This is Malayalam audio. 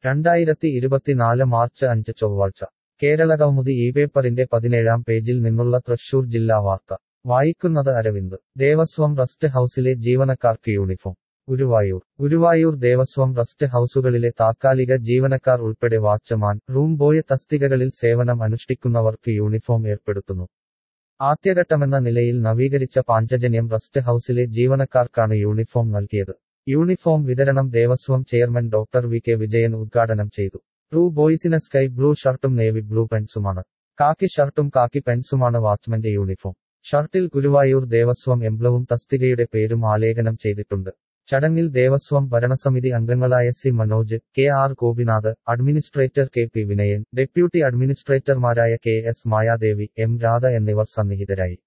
രണ്ടായിരത്തി ഇരുപത്തിനാല് മാർച്ച് അഞ്ച് ചൊവ്വാഴ്ച കേരളകൗമുദി ഈ പേപ്പറിന്റെ പതിനേഴാം പേജിൽ നിന്നുള്ള തൃശൂർ ജില്ലാ വാർത്ത വായിക്കുന്നത് അരവിന്ദ് ദേവസ്വം റസ്റ്റ് ഹൌസിലെ ജീവനക്കാർക്ക് യൂണിഫോം ഗുരുവായൂർ ഗുരുവായൂർ ദേവസ്വം റസ്റ്റ് ഹൌസുകളിലെ താത്കാലിക ജീവനക്കാർ ഉൾപ്പെടെ വാച്ച്മാൻ റൂം ബോയ് തസ്തികകളിൽ സേവനം അനുഷ്ഠിക്കുന്നവർക്ക് യൂണിഫോം ഏർപ്പെടുത്തുന്നു ആദ്യഘട്ടമെന്ന നിലയിൽ നവീകരിച്ച പാഞ്ചജന്യം റസ്റ്റ് ഹൌസിലെ ജീവനക്കാർക്കാണ് യൂണിഫോം നൽകിയത് യൂണിഫോം വിതരണം Devaswom chairman doctor V K Vijayan ഉദ്ഘാടനം ചെയ്തു റൂ ബോയ്സിന് സ്കൈ ബ്ലൂ ഷർട്ടും നേവി ബ്ലൂ പെൻസുമാണ് കാക്കി ഷർട്ടും കാക്കി പെൻസുമാണ് വാച്ച്മന്റെ യൂണിഫോം ഷർട്ടിൽ ഗുരുവായൂർ ദേവസ്വം എംബ്ലവും തസ്തികയുടെ പേരും ആലേഖനം ചെയ്തിട്ടുണ്ട് ചടങ്ങിൽ ദേവസ്വം ഭരണസമിതി അംഗങ്ങളായ C Manoj K R Gopinath administrator K P Vinayan deputy അഡ്മിനിസ്ട്രേറ്റർമാരായ K S Mayadevi M Radha എന്നിവർ സന്നിഹിതരായി